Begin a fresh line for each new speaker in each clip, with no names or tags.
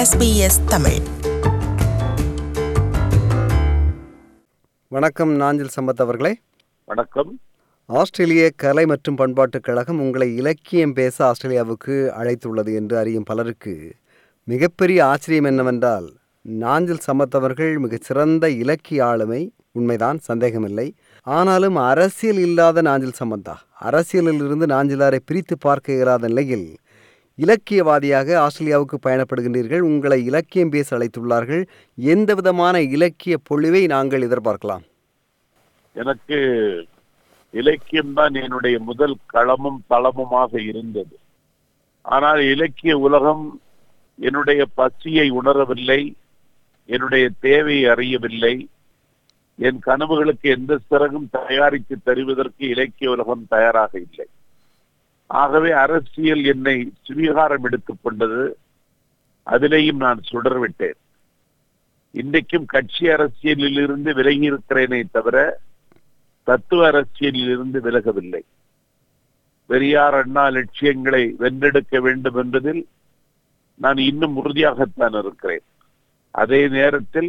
SBS Tamil
வணக்கம் நாஞ்சில் சம்பத் அவர்களே
வணக்கம்
ஆஸ்திரேலிய கலை மற்றும் பண்பாட்டுக் கழகம் உங்களை இலக்கியம் பேச ஆஸ்திரேலியாவுக்கு அழைத்துள்ளது என்று அறியும் பலருக்கு மிகப்பெரிய ஆச்சரியம் என்னவென்றால் நாஞ்சில் சம்பத் அவர்கள் மிகச் சிறந்த இலக்கிய ஆளுமை உண்மைதான் சந்தேகமில்லை ஆனாலும் அரசியல் இல்லாத நாஞ்சில் சம்பந்தா அரசியலில் இருந்து நாஞ்சிலாரை பிரித்து பார்க்க இயலாத நிலையில் இலக்கியவாதியாக ஆஸ்திரேலியாவுக்கு பயணப்படுகின்றீர்கள் உங்களை இலக்கியம் பேச அழைத்துள்ளார்கள் எந்த விதமான இலக்கிய பொழிவை நாங்கள் எதிர்பார்க்கலாம்
எனக்கு இலக்கியம்தான் என்னுடைய முதல் களமும் தளமுமாக இருந்தது ஆனால் இலக்கிய உலகம் என்னுடைய பசியை உணரவில்லை என்னுடைய தேவையை அறியவில்லை என் கனவுகளுக்கு எந்த சிறகும் தயாரித்து தருவதற்கு இலக்கிய உலகம் தயாராக இல்லை ஆகவே அரசியல் என்னை சுவீகாரம் எடுத்துக் கொண்டது அதிலேயும் நான் சுடர்விட்டேன் இன்றைக்கும் கட்சி அரசியலில் இருந்து விலகி இருக்கிறேனே தவிர தத்துவ அரசியலில் இருந்து விலகவில்லை பெரியார் அண்ணா லட்சியங்களை வென்றெடுக்க வேண்டும் என்பதில் நான் இன்னும் உறுதியாகத்தான் இருக்கிறேன் அதே நேரத்தில்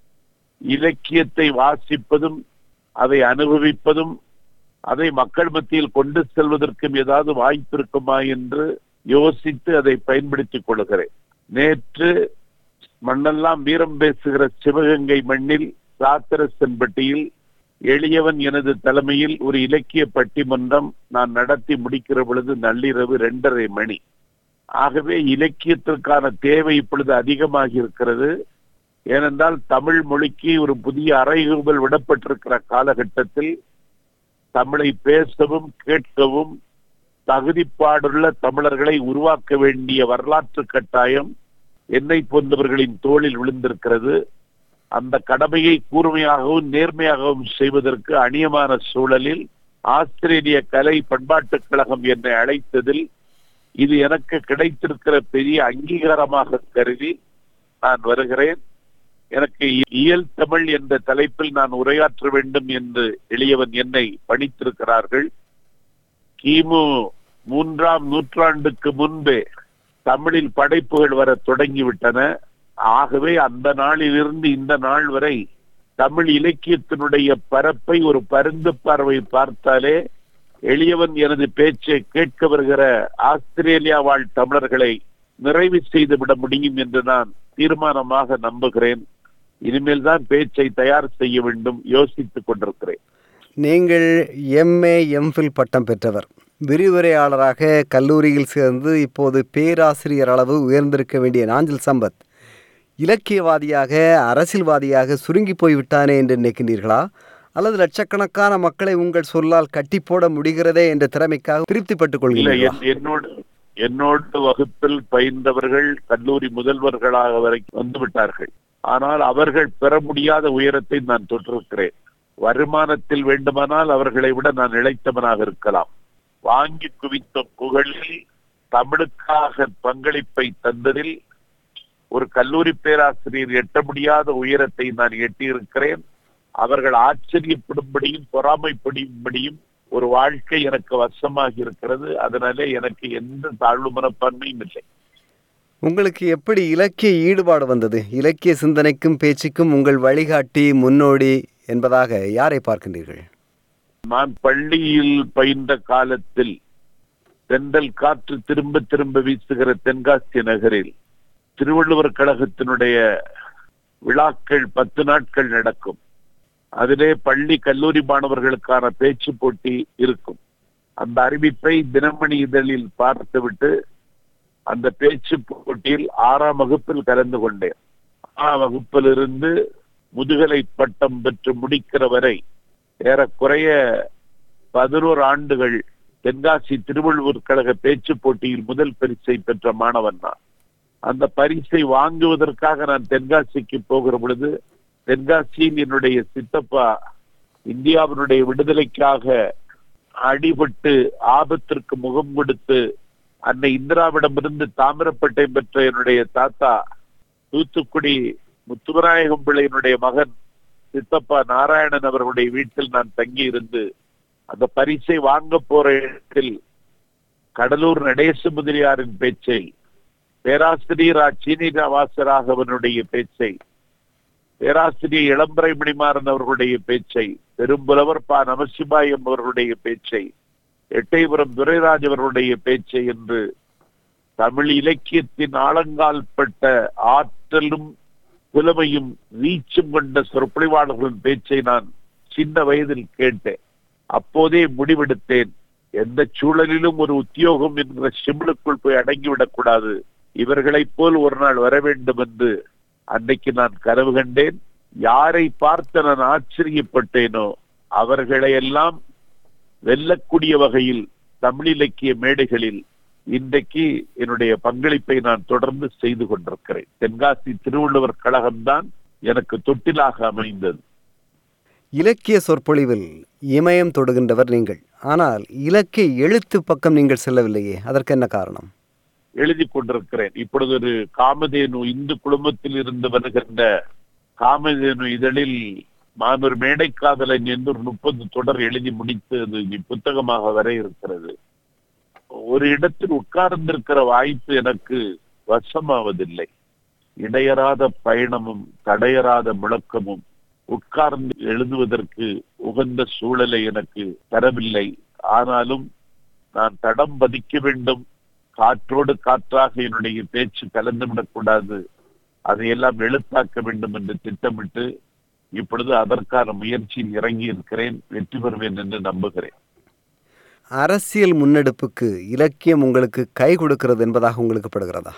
இலக்கியத்தை வாசிப்பதும் அதை அனுபவிப்பதும் அதை மக்கள் மத்தியில் கொண்டு செல்வதற்கும் ஏதாவது வாய்ப்பு இருக்குமா என்று யோசித்து அதை பயன்படுத்திக் கொள்கிறேன் நேற்று மண்ணெல்லாம் வீரம் பேசுகிற சிவகங்கை மண்ணில் சாத்திரசன்பட்டியில் எளியவன் எனது தலைமையில் ஒரு இலக்கிய பட்டிமன்றம் நான் நடத்தி முடிக்கிற பொழுது நள்ளிரவு இரண்டரை மணி ஆகவே இலக்கியத்திற்கான தேவை இப்பொழுது அதிகமாகி இருக்கிறது ஏனென்றால் தமிழ் மொழிக்கு ஒரு புதிய அறைகூவல் விடப்பட்டிருக்கிற காலகட்டத்தில் தமிழை பேசவும் கேட்கவும் தகுதிப்பாடுள்ள தமிழர்களை உருவாக்க வேண்டிய வரலாற்று கட்டாயம் என்னை போன்றவர்களின் தோளில் விழுந்திருக்கிறது அந்த கடமையை கூர்மையாகவும் நேர்மையாகவும் செய்வதற்கு அணியமான சூழலில் ஆஸ்திரேலிய கலை பண்பாட்டுக் கழகம் என்னை அழைத்ததில் இது எனக்கு கிடைத்திருக்கிற பெரிய அங்கீகாரமாக கருதி நான் வருகிறேன் எனக்கு இயல் தமிழ் என்ற தலைப்பில் நான் உரையாற்ற வேண்டும் என்று எளியவன் என்னை பணித்திருக்கிறார்கள் கிமு மூன்றாம் நூற்றாண்டுக்கு முன்பே தமிழில் படைப்புகள் வர தொடங்கிவிட்டன ஆகவே அந்த நாளிலிருந்து இந்த நாள் வரை தமிழ் இலக்கியத்தினுடைய பரப்பை ஒரு பருந்து பார்வை பார்த்தாலே எளியவன் எனது பேச்சை கேட்க வருகிற ஆஸ்திரேலியா வாழ் தமிழர்களை நிறைவு செய்து விட முடியும் என்று நான் தீர்மானமாக நம்புகிறேன் இனிமேல் தான் பேச்சை தயார் செய்ய வேண்டும் யோசித்துக் கொண்டிருக்கிறேன்
நீங்கள் எம்ஏ எம்ஃபில் பட்டம் பெற்றவர் விரிவுரையாளராக கல்லூரியில் சேர்ந்து இப்போது பேராசிரியர் அளவு உயர்ந்திருக்க வேண்டிய நாஞ்சில் சம்பத் இலக்கியவாதியாக அரசியல்வாதியாக சுருங்கி போய்விட்டானே என்று நினைக்கின்றீர்களா அல்லது லட்சக்கணக்கான மக்களை உங்கள் சொல்லால் கட்டி போட முடிகிறதே என்ற திறமைக்காக திருப்திப்பட்டுக்
இல்ல
கொள்கிறீர்களா
என்- என்னோடு என்னோடு வகுப்பில் பயின்றவர்கள் கல்லூரி முதல்வர்களாக வரைக்கும் வந்து விட்டார்கள் ஆனால் அவர்கள் பெற முடியாத உயரத்தை நான் தொற்றிருக்கிறேன் வருமானத்தில் வேண்டுமானால் அவர்களை விட நான் இழைத்தவனாக இருக்கலாம் வாங்கி குவித்த புகழில் தமிழுக்காக பங்களிப்பை தந்ததில் ஒரு கல்லூரி பேராசிரியர் எட்ட முடியாத உயரத்தை நான் எட்டியிருக்கிறேன் அவர்கள் ஆச்சரியப்படும்படியும் பொறாமைப்படும்படியும் ஒரு வாழ்க்கை எனக்கு வசமாகி இருக்கிறது அதனாலே எனக்கு எந்த தாழ்வு மனப்பான்மையும் இல்லை
உங்களுக்கு எப்படி இலக்கிய ஈடுபாடு வந்தது இலக்கிய சிந்தனைக்கும் பேச்சுக்கும் உங்கள் வழிகாட்டி முன்னோடி என்பதாக யாரை பார்க்கின்றீர்கள்
நான் பள்ளியில் பயின்ற காலத்தில் தென்றல் காற்று திரும்ப திரும்ப வீசுகிற தென்காசி நகரில் திருவள்ளுவர் கழகத்தினுடைய விழாக்கள் பத்து நாட்கள் நடக்கும் அதிலே பள்ளி கல்லூரி மாணவர்களுக்கான பேச்சு போட்டி இருக்கும் அந்த அறிவிப்பை தினமணி இதழில் பார்த்துவிட்டு அந்த பேச்சு போட்டியில் ஆறாம் வகுப்பில் கலந்து கொண்டேன் ஆறாம் வகுப்பிலிருந்து முதுகலை பட்டம் பெற்று முடிக்கிற வரை ஏறக்குறைய பதினோரு ஆண்டுகள் தென்காசி திருவள்ளுவர் கழக பேச்சு போட்டியில் முதல் பரிசை பெற்ற மாணவன் நான் அந்த பரிசை வாங்குவதற்காக நான் தென்காசிக்கு போகிற பொழுது தென்காசியில் என்னுடைய சித்தப்பா இந்தியாவினுடைய விடுதலைக்காக அடிபட்டு ஆபத்திற்கு முகம் கொடுத்து அன்னை இந்திராவிடமிருந்து தாமிரப்பட்டை பெற்ற என்னுடைய தாத்தா தூத்துக்குடி முத்துவராயகம் பிள்ளையினுடைய மகன் சித்தப்பா நாராயணன் அவர்களுடைய வீட்டில் நான் தங்கி இருந்து அந்த பரிசை வாங்க போற இடத்தில் கடலூர் நடேச முதலியாரின் பேச்சை பேராசிரியர் ஆ. சீனிவாசராகவனுடைய பேச்சை பேராசிரியர் இளம்பரை மணிமாறன் அவர்களுடைய பேச்சை பெரும்புலவர் பா நமசிவாயம் அவர்களுடைய பேச்சை எட்டயபுரம் துரைராஜ் அவர்களுடைய பேச்சை என்று தமிழ் இலக்கியத்தின் ஆழங்கால்பட்ட ஆற்றலும் புலமையும் வீச்சும் கொண்ட சொற்பொழிவாளர்களின் பேச்சை நான் சின்ன வயதில் கேட்டேன் அப்போதே முடிவெடுத்தேன் எந்த சூழலிலும் ஒரு உத்தியோகம் என்கிற சிம்லுக்குள் போய் அடங்கிவிடக் கூடாது இவர்களைப் போல் ஒரு நாள் வர வேண்டும் என்று அன்னைக்கு நான் கனவு கண்டேன் யாரை பார்த்து நான் ஆச்சரியப்பட்டேனோ அவர்களை எல்லாம் வெல்லக்கூடிய வகையில் தமிழ் இலக்கிய மேடைகளில் இன்றைக்கு என்னுடைய பங்களிப்பை நான் தொடர்ந்து செய்து கொண்டிருக்கிறேன் தென்காசி திருவள்ளுவர் கழகம்தான் எனக்கு தொட்டிலாக அமைந்தது
இலக்கிய சொற்பொழிவில் இமயம் தொடுகின்றவர் நீங்கள் ஆனால் இலக்கிய எழுத்து பக்கம் நீங்கள் செல்லவில்லையே அதற்கு என்ன காரணம்
எழுதி கொண்டிருக்கிறேன் இப்பொழுது ஒரு காமதேனு இந்து குடும்பத்தில் இருந்து வருகின்ற காமதேனு இதழில் நான் ஒரு மேடைக்காதலன் என்று ஒரு முப்பது தொடர் எழுதி முடித்து அது இனி புத்தகமாக வர இருக்கிறது ஒரு இடத்தில் உட்கார்ந்திருக்கிற வாய்ப்பு எனக்கு வசமாவதில்லை இடையறாத பயணமும் தடையறாத முழக்கமும் உட்கார்ந்து எழுதுவதற்கு உகந்த சூழலை எனக்கு தரவில்லை ஆனாலும் நான் தடம் பதிக்க வேண்டும் காற்றோடு காற்றாக என்னுடைய பேச்சு கலந்துவிடக் கூடாது அதையெல்லாம் எழுத்தாக்க வேண்டும் என்று திட்டமிட்டு இப்பொழுது அதற்கான முயற்சியில் இறங்கி இருக்கிறேன் வெற்றி பெறுவேன் என்று நம்புகிறேன்
அரசியல் முன்னெடுப்புக்கு இலக்கியம் உங்களுக்கு கை கொடுக்கிறது என்பதாக உங்களுக்கு படுகிறதா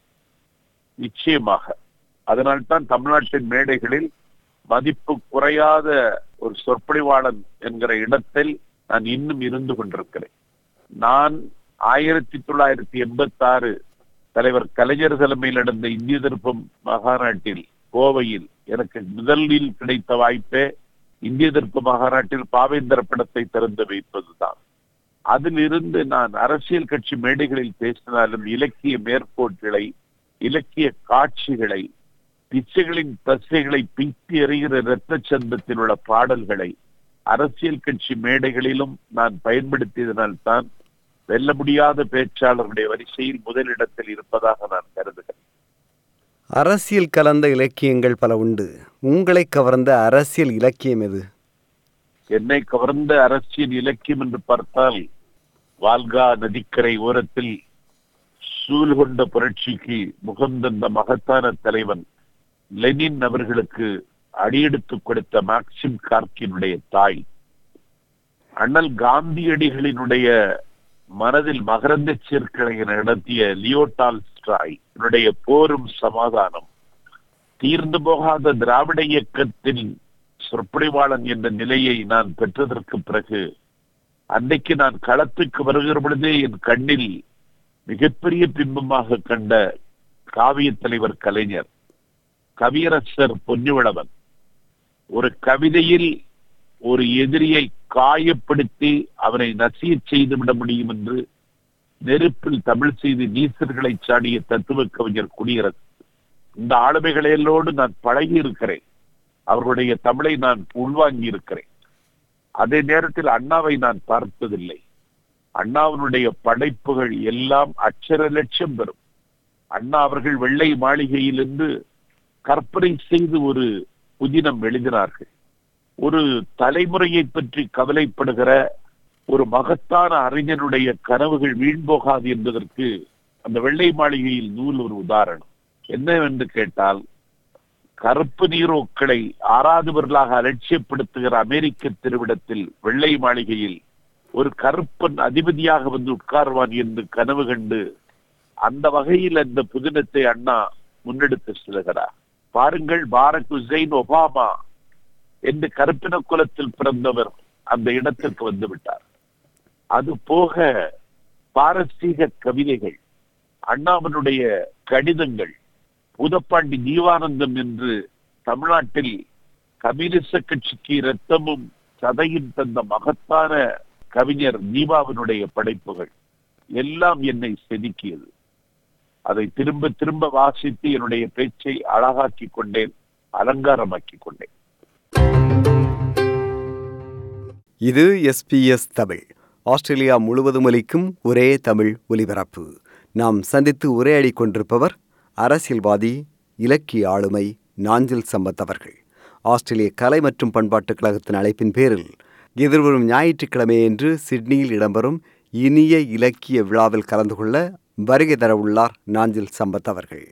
நிச்சயமாக அதனால்தான் தமிழ்நாட்டின் மேடைகளில் மதிப்பு குறையாத ஒரு சொற்பொழிவாளன் என்கிற இடத்தில் நான் இன்னும் இருந்து கொண்டிருக்கிறேன் நான் ஆயிரத்தி தொள்ளாயிரத்தி எண்பத்தி ஆறு தலைவர் கலைஞர் தலைமையில் நடந்த இந்திய திருப்பம் மகாநாட்டில் கோவையில் எனக்கு முதலில் கிடைத்த வாய்ப்பே இந்திய திருப்ப மகாநாட்டில் பாவேந்தர படத்தை திறந்து வைப்பதுதான் அதிலிருந்து நான் அரசியல் கட்சி மேடைகளில் பேசினாலும் இலக்கிய மேற்கோட்களை இலக்கிய காட்சிகளை பிச்சைகளின் தசைகளை பீத்தி எறிகிற இரத்த சந்தத்தில் உள்ள பாடல்களை அரசியல் கட்சி மேடைகளிலும் நான் பயன்படுத்தியதனால்தான் வெல்ல முடியாத பேச்சாளர்களுடைய வரிசையில் முதலிடத்தில் இருப்பதாக நான் கருதுகிறேன்
அரசியல் கலந்த இலக்கியங்கள் பல உண்டு உங்களை கவர்ந்த அரசியல் இலக்கியம் எது
என்னை கவர்ந்த அரசியல் இலக்கியம் என்று பார்த்தால் வால்கா நதிக்கரை ஓரத்தில் சூழ் கொண்ட புரட்சிக்கு முகந்தந்த மகத்தான தலைவன் லெனின் அவர்களுக்கு அடியெடுத்து கொடுத்த மாக்சிம் கார்கினுடைய தாய் அண்ணல் காந்தியடிகளினுடைய மனதில் மகரந்த சேர்க்கலை நடத்திய லியோடால் ஸ்ட்ராய் என்னுடைய போரும் சமாதானம் தீர்ந்து போகாத திராவிட இயக்கத்தின் சொற்பொழிவாளன் என்ற நிலையை நான் பெற்றதற்கு பிறகு அன்னைக்கு நான் களத்துக்கு வருகிற பொழுதே என் கண்ணில் மிகப்பெரிய பிம்பமாக கண்ட காவிய தலைவர் கலைஞர் கவியரசர் பொன்னிவளவன் ஒரு கவிதையில் ஒரு எதிரியை காயப்படுத்தி அவனை நசிய செய்து விட முடியும் என்று நெருப்பில் தமிழ் செய்து நீசர்களை சாடிய தத்துவ கவிஞர் குடியரசு இந்த ஆளுமைகளோடு நான் பழகி இருக்கிறேன் அவர்களுடைய தமிழை நான் உள்வாங்கி இருக்கிறேன் அதே நேரத்தில் அண்ணாவை நான் பார்த்ததில்லை அண்ணாவினுடைய படைப்புகள் எல்லாம் அச்சர லட்சம் பெறும் அண்ணா அவர்கள் வெள்ளை மாளிகையிலிருந்து கற்பனை செய்து ஒரு புதினம் எழுதினார்கள் ஒரு தலைமுறையை பற்றி கவலைப்படுகிற ஒரு மகத்தான அறிஞருடைய கனவுகள் வீண் போகாது என்பதற்கு அந்த வெள்ளை மாளிகையில் நூல் ஒரு உதாரணம் என்னவென்று கேட்டால் கருப்பு நீரோக்களை ஆறாதவர்களாக அலட்சியப்படுத்துகிற அமெரிக்க திருவிடத்தில் வெள்ளை மாளிகையில் ஒரு கருப்பன் அதிபதியாக வந்து உட்கார்வான் என்று கனவு கண்டு அந்த வகையில் அந்த புதினத்தை அண்ணா முன்னெடுத்து செல்கிறார் பாருங்கள் பாரக் ஹுசைன் ஒபாமா என்று கருப்பின குலத்தில் பிறந்தவர் அந்த இடத்திற்கு வந்து விட்டார் அது போக பாரசீக கவிதைகள் அண்ணாவனுடைய கடிதங்கள் பூதப்பாண்டி ஜீவானந்தம் என்று தமிழ்நாட்டில் கம்யூனிச கட்சிக்கு ரத்தமும் சதையும் தந்த மகத்தான கவிஞர் தீபாவினுடைய படைப்புகள் எல்லாம் என்னை செதுக்கியது அதை திரும்ப திரும்ப வாசித்து என்னுடைய பேச்சை அழகாக்கி கொண்டேன் அலங்காரமாக்கி கொண்டேன்
இது எஸ்பிஎஸ் தமிழ் ஆஸ்திரேலியா முழுவதும் ஒலிக்கும் ஒரே தமிழ் ஒலிபரப்பு நாம் சந்தித்து உரையாடி கொண்டிருப்பவர் அரசியல்வாதி இலக்கிய ஆளுமை நாஞ்சில் சம்பத் அவர்கள் ஆஸ்திரேலிய கலை மற்றும் பண்பாட்டுக் கழகத்தின் அழைப்பின் பேரில் எதிர்வரும் ஞாயிற்றுக்கிழமையன்று சிட்னியில் இடம்பெறும் இனிய இலக்கிய விழாவில் கலந்து கொள்ள வருகை தரவுள்ளார் நாஞ்சில் சம்பத் அவர்கள்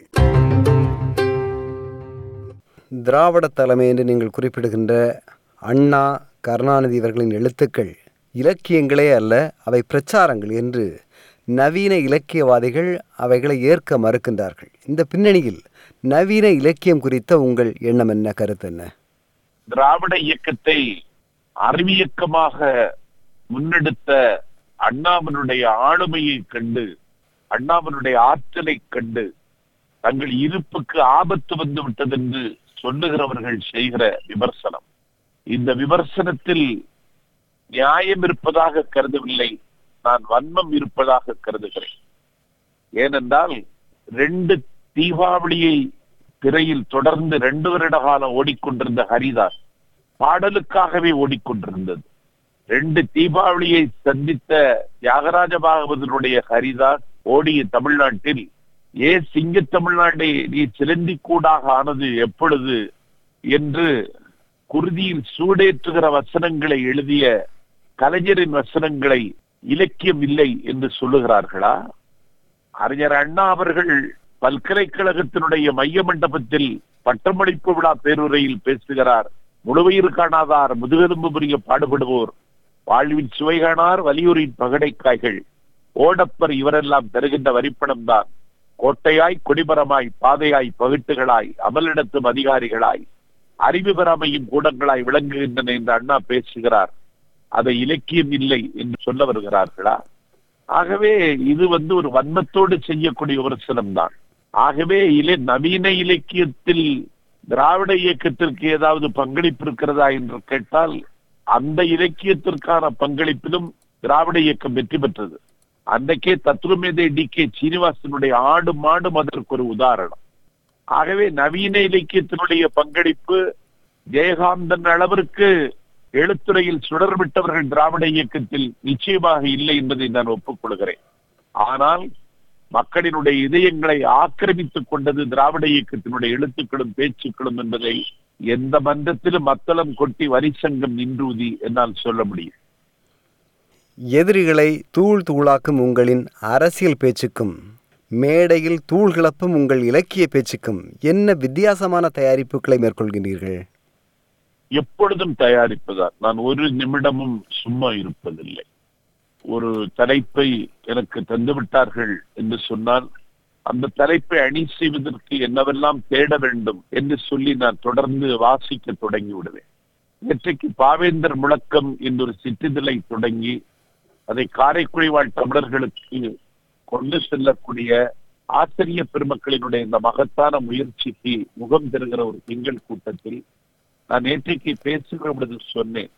திராவிட தலைமை என்று நீங்கள் குறிப்பிடுகின்ற அண்ணா கருணாநிதி அவர்களின் எழுத்துக்கள் இலக்கியங்களே அல்ல அவை பிரச்சாரங்கள் என்று நவீன இலக்கியவாதிகள் அவைகளை ஏற்க மறுக்கின்றார்கள் இந்த பின்னணியில் நவீன இலக்கியம் குறித்த உங்கள் எண்ணம் என்ன கருத்து என்ன
திராவிட இயக்கத்தை அறிவியக்கமாக முன்னெடுத்த அண்ணாமனுடைய ஆளுமையை கண்டு அண்ணாமனுடைய ஆற்றலை கண்டு தங்கள் இருப்புக்கு ஆபத்து வந்து விட்டது என்று சொல்லுகிறவர்கள் செய்கிற விமர்சனம் இந்த விமர்சனத்தில் நியாயம் இருப்பதாக கருதவில்லை நான் வன்மம் இருப்பதாக கருதுகிறேன் ஏனென்றால் ரெண்டு தீபாவளியை திரையில் தொடர்ந்து ரெண்டு வருட காலம் ஓடிக்கொண்டிருந்த ஹரிதாஸ் பாடலுக்காகவே ஓடிக்கொண்டிருந்தது ரெண்டு தீபாவளியை சந்தித்த தியாகராஜ பாகவதனுடைய ஹரிதாஸ் ஓடிய தமிழ்நாட்டில் ஏ சிங்க தமிழ்நாட்டை நீ சிலந்தி கூடாக ஆனது எப்பொழுது என்று குருதியில் சூடேற்றுகிற வசனங்களை எழுதிய கலைஞரின் வசனங்களை இலக்கியம் இல்லை என்று சொல்லுகிறார்களா அறிஞர் அண்ணா அவர்கள் பல்கலைக்கழகத்தினுடைய மைய மண்டபத்தில் பட்டமளிப்பு விழா பேருரையில் பேசுகிறார் முழுவயிறு காணாதார் முதுகெலும்பு புரிய பாடுபடுவோர் வாழ்வின் சுவை காணார் வலியுரின் பகடைக்காய்கள் ஓடப்பர் இவரெல்லாம் தருகின்ற வரிப்பணம் தான் கோட்டையாய் கொடிமரமாய் பாதையாய் பகிட்டுகளாய் அமலிடத்தும் அதிகாரிகளாய் அறிவு பெறாமையும் கூடங்களாய் விளங்குகின்றன என்று அண்ணா பேசுகிறார் அதை இலக்கியம் இல்லை என்று சொல்ல வருகிறார்களா ஆகவே இது வந்து ஒரு வன்மத்தோடு செய்யக்கூடிய விமர்சனம் தான் ஆகவே இலை நவீன இலக்கியத்தில் திராவிட இயக்கத்திற்கு ஏதாவது பங்களிப்பு இருக்கிறதா என்று கேட்டால் அந்த இலக்கியத்திற்கான பங்களிப்பிலும் திராவிட இயக்கம் வெற்றி பெற்றது அன்றைக்கே தத்துவமேதை டி கே சீனிவாசனுடைய ஆடு மாடும் அதற்கு ஒரு உதாரணம் ஆகவே நவீன இலக்கியத்தினுடைய பங்களிப்பு ஜெயகாந்தன் அளவிற்கு எழுத்துறையில் சுடர்விட்டவர்கள் திராவிட இயக்கத்தில் நிச்சயமாக இல்லை என்பதை நான் ஒப்புக்கொள்கிறேன் ஆனால் மக்களினுடைய இதயங்களை ஆக்கிரமித்துக் கொண்டது திராவிட இயக்கத்தினுடைய எழுத்துக்களும் பேச்சுக்களும் என்பதை எந்த மன்றத்திலும் மத்தளம் கொட்டி வரிசங்கம் நின்றூதி என்னால் சொல்ல முடியும்
எதிரிகளை தூள் தூளாக்கும் உங்களின் அரசியல் பேச்சுக்கும் மேடையில் தூள் கிளப்பும் உங்கள் இலக்கிய பேச்சுக்கும் என்ன வித்தியாசமான தயாரிப்புகளை மேற்கொள்கின்றீர்கள்
எப்பொழுதும் தயாரிப்பதால் நான் ஒரு நிமிடமும் சும்மா இருப்பதில்லை ஒரு தலைப்பை எனக்கு தந்துவிட்டார்கள் என்று சொன்னால் அந்த தலைப்பை அணி செய்வதற்கு என்னவெல்லாம் தேட வேண்டும் என்று சொல்லி நான் தொடர்ந்து வாசிக்க தொடங்கி விடுவேன் நேற்றைக்கு பாவேந்தர் முழக்கம் என்றொரு சிற்றிதழை தொடங்கி அதை காரைக்குடி வாழ் தமிழர்களுக்கு கொண்டு செல்லக்கூடிய ஆசிரிய பெருமக்களினுடைய இந்த மகத்தான முயற்சிக்கு முகம் தருகிற ஒரு திங்கள் கூட்டத்தில் நான் நேற்றைக்கு பேசுகிற பொழுது சொன்னேன்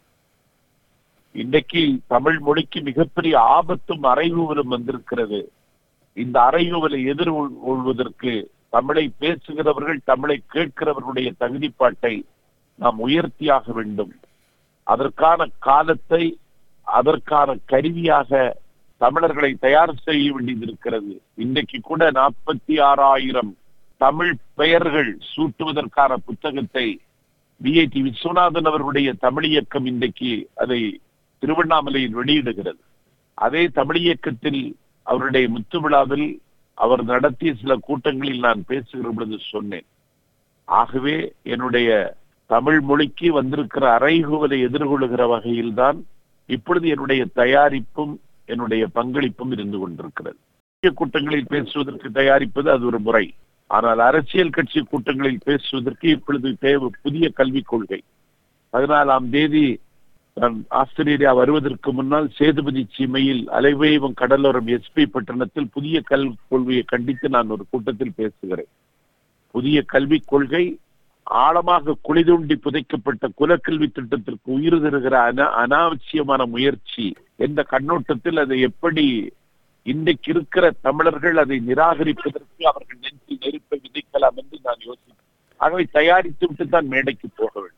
இன்றைக்கு தமிழ் மொழிக்கு மிகப்பெரிய ஆபத்தும் அறைகூவலும் வந்திருக்கிறது இந்த அறைகூவலை எதிர்கொள்வதற்கு தமிழை பேசுகிறவர்கள் தமிழை கேட்கிறவர்களுடைய தகுதிப்பாட்டை நாம் உயர்த்தியாக வேண்டும் அதற்கான காலத்தை அதற்கான கருவியாக தமிழர்களை தயார் செய்ய வேண்டியது இருக்கிறது இன்றைக்கு கூட நாற்பத்தி ஆறாயிரம் தமிழ் பெயர்கள் சூட்டுவதற்கான புத்தகத்தை பிஐடி விஸ்வநாதன் அவர்களுடைய தமிழ் இயக்கம் இன்றைக்கு அதை திருவண்ணாமலையில் வெளியிடுகிறது அதே தமிழ் இயக்கத்தில் அவருடைய முத்து விழாவில் அவர் நடத்திய சில கூட்டங்களில் நான் பேசுகிற பொழுது சொன்னேன் ஆகவே என்னுடைய தமிழ் மொழிக்கு வந்திருக்கிற அறைகூவலை எதிர்கொள்ளுகிற வகையில்தான் இப்பொழுது என்னுடைய தயாரிப்பும் என்னுடைய பங்களிப்பும் இருந்து கொண்டிருக்கிறது முக்கிய கூட்டங்களில் பேசுவதற்கு தயாரிப்பது அது ஒரு முறை ஆனால் அரசியல் கட்சி கூட்டங்களில் பேசுவதற்கு இப்பொழுது தேவை புதிய கல்விக் கொள்கை பதினாலாம் தேதி நான் ஆஸ்திரேலியா வருவதற்கு முன்னால் சேதுபதி சீமையில் அலைவேவம் கடலோரம் எஸ்பி பட்டணத்தில் புதிய கல்விக் கொள்கையை கண்டித்து நான் ஒரு கூட்டத்தில் பேசுகிறேன் புதிய கல்விக் கொள்கை ஆழமாக குளிதூண்டி புதைக்கப்பட்ட குலக்கல்வி திட்டத்திற்கு உயிர் தருகிற அன அனாவசியமான முயற்சி என்ற கண்ணோட்டத்தில் அதை எப்படி இன்றைக்கு இருக்கிற தமிழர்கள் அதை நிராகரிப்பதற்கு அவர்கள் நெஞ்சில் நெருப்பை விதைக்கலாம் என்று நான் யோசிக்கிறேன் ஆகவே தயாரித்து விட்டு தான் மேடைக்கு போக வேண்டும்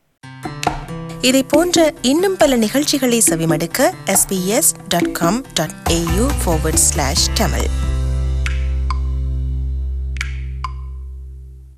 இதை போன்ற இன்னும் பல நிகழ்ச்சிகளை செவிமடுக்க sbs.com.au forward slash tamil